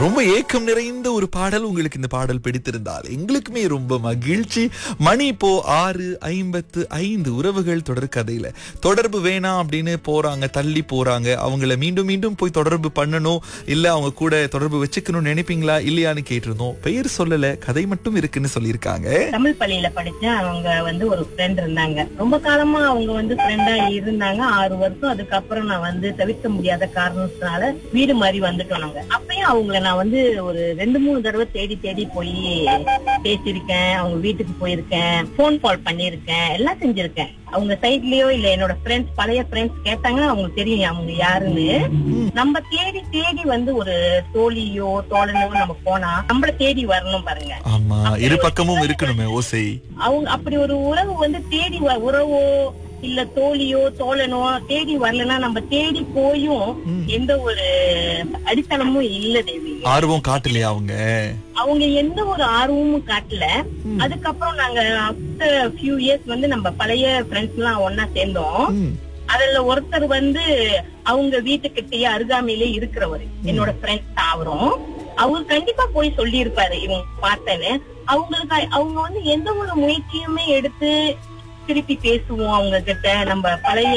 ரொம்ப ஏக்கம் நிறைந்த ஒரு பாடல் உங்களுக்கு இந்த பாடல் பிடித்திருந்தால் எங்களுக்குமே ரொம்ப மகிழ்ச்சி மணி இப்போ ஆறு ஐம்பத்து ஐந்து உறவுகள் தொடர் கதையில தொடர்பு வேணாம் அப்படின்னு போறாங்க தள்ளி போறாங்க அவங்கள மீண்டும் மீண்டும் போய் தொடர்பு பண்ணணும் இல்ல அவங்க கூட தொடர்பு வச்சுக்கணும்னு நினைப்பீங்களா இல்லையான்னு கேட்டிருந்தோம் பெயர் சொல்லல கதை மட்டும் இருக்குன்னு சொல்லியிருக்காங்க தமிழ் பள்ளியில படிச்ச அவங்க வந்து ஒரு ஃப்ரெண்ட் இருந்தாங்க ரொம்ப காலமா அவங்க வந்து ஃப்ரெண்டா இருந்தாங்க ஆறு வருஷம் அதுக்கப்புறம் நான் வந்து தவிர்க்க முடியாத காரணத்தினால வீடு மாதிரி வந்துட்டோம் நாங்க அப்பயும் அவங்கள நான் வந்து ஒரு ரெண்டு மூணு தடவை தேடி தேடி போய் பேசியிருக்கேன் அவங்க வீட்டுக்கு போயிருக்கேன் போன் கால் பண்ணியிருக்கேன் எல்லாம் செஞ்சிருக்கேன் அவங்க சைட்லயோ இல்ல என்னோட ஃப்ரெண்ட்ஸ் பழைய ஃப்ரெண்ட்ஸ் கேட்டாங்கன்னா அவங்களுக்கு தெரியும் அவங்க யாருன்னு நம்ம தேடி தேடி வந்து ஒரு தோழியோ தோழனோ நம்ம போனா நம்மள தேடி வரணும் பாருங்க ஆமா இரு பக்கமும் இருக்கணுமே ஓசை அவங்க அப்படி ஒரு உறவு வந்து தேடி வ- உறவோ இல்ல தோழியோ தோழனோ தேடி வரலன்னா நம்ம தேடி போயும் எந்த ஒரு அடித்தளமும் இல்ல தேவி ஆர்வம் காட்டலையா அவங்க அவங்க எந்த ஒரு ஆர்வமும் காட்டல அதுக்கப்புறம் நாங்க ஆஃப்டர் ஃபியூ இயர்ஸ் வந்து நம்ம பழைய ஃப்ரெண்ட்ஸ் எல்லாம் ஒன்னா சேர்ந்தோம் ம், அதுல ஒருத்தர் வந்து அவங்க வீட்டுக்கிட்டயே அருகாமையிலே இருக்கிறவர் என்னோட ஃப்ரெண்ட் அவரும் அவர் கண்டிப்பா போய் சொல்லி இருப்பாரு இவங்க பார்த்தேன்னு அவங்களுக்கு அவங்க வந்து எந்த ஒரு முயற்சியுமே எடுத்து திருப்பி பேசுவோம் அவங்க கிட்ட நம்ம பழைய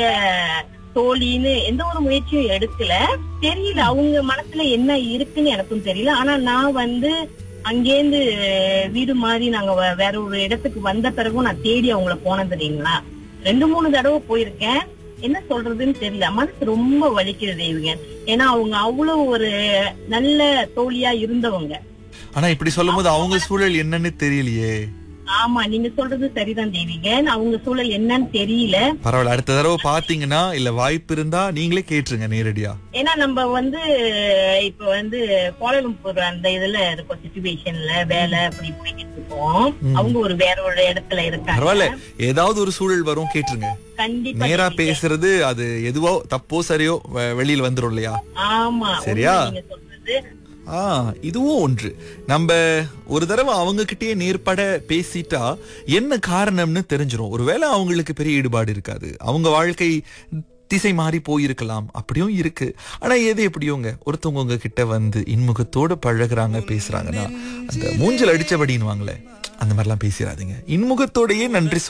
தோழின்னு எந்த ஒரு முயற்சியும் எடுக்கல தெரியல அவங்க மனசுல என்ன இருக்குன்னு எனக்கும் தெரியல ஆனா நான் வந்து அங்கேருந்து வீடு மாதிரி நாங்க வே- வேற ஒரு இடத்துக்கு வந்த பிறகும் நான் தேடி அவங்கள போனது இல்லைங்களா ரெண்டு மூணு தடவை போயிருக்கேன் என்ன சொல்றதுன்னு தெரியல மனசு ரொம்ப வலிக்குது தேவிங்க ஏன்னா அவங்க அவ்வளவு ஒரு நல்ல தோழியா இருந்தவங்க ஆனா இப்படி சொல்லும்போது அவங்க சூழல் என்னன்னு தெரியலையே ஆமா நீங்க சொல்றது சரிதான் தேவிங்க அவங்க சூழல் என்னன்னு தெரியல பரவாயில்ல அடுத்த தடவை பாத்தீங்கன்னா இல்ல வாய்ப்பு இருந்தா நீங்களே கேட்டுருங்க நேரடியா ஏன்னா நம்ம வந்து இப்ப வந்து கோலம்பூர் அந்த இதுல இருக்கோம் சுச்சுவேஷன்ல வேலை அப்படி போய்கிட்டு இருக்கோம் அவங்க ஒரு வேற ஒரு இடத்துல இருக்காங்க பரவாயில்ல ஏதாவது ஒரு சூழல் வரும் கேட்டுருங்க கண்டிப்பா நேரா தேவிங்க. பேசுறது அது எதுவோ தப்போ சரியோ வெ- வெளியில வந்துரும் இல்லையா ஆமா சரியா? உண்மை நீங்க சொல்றது ஆ இதுவும் ஒன்று நம்ம ஒரு தடவை அவங்க கிட்டயே நேர்பட பேசிட்டா என்ன காரணம்னு தெரிஞ்சிரும் ஒருவேளை அவங்களுக்கு பெரிய ஈடுபாடு இருக்காது அவங்க வாழ்க்கை திசை மாறி போயிருக்கலாம் அப்படியும் இருக்கு ஆனா எது எப்படியோங்க ஒருத்தவங்க உங்க கிட்ட வந்து இன்முகத்தோட பழகுறாங்க பேசுறாங்கன்னா அந்த மூஞ்சல் அடிச்சபடின்னு வாங்களே அந்த மாதிரிலாம் பேசிடாதீங்க இன்முகத்தோடயே நன்றி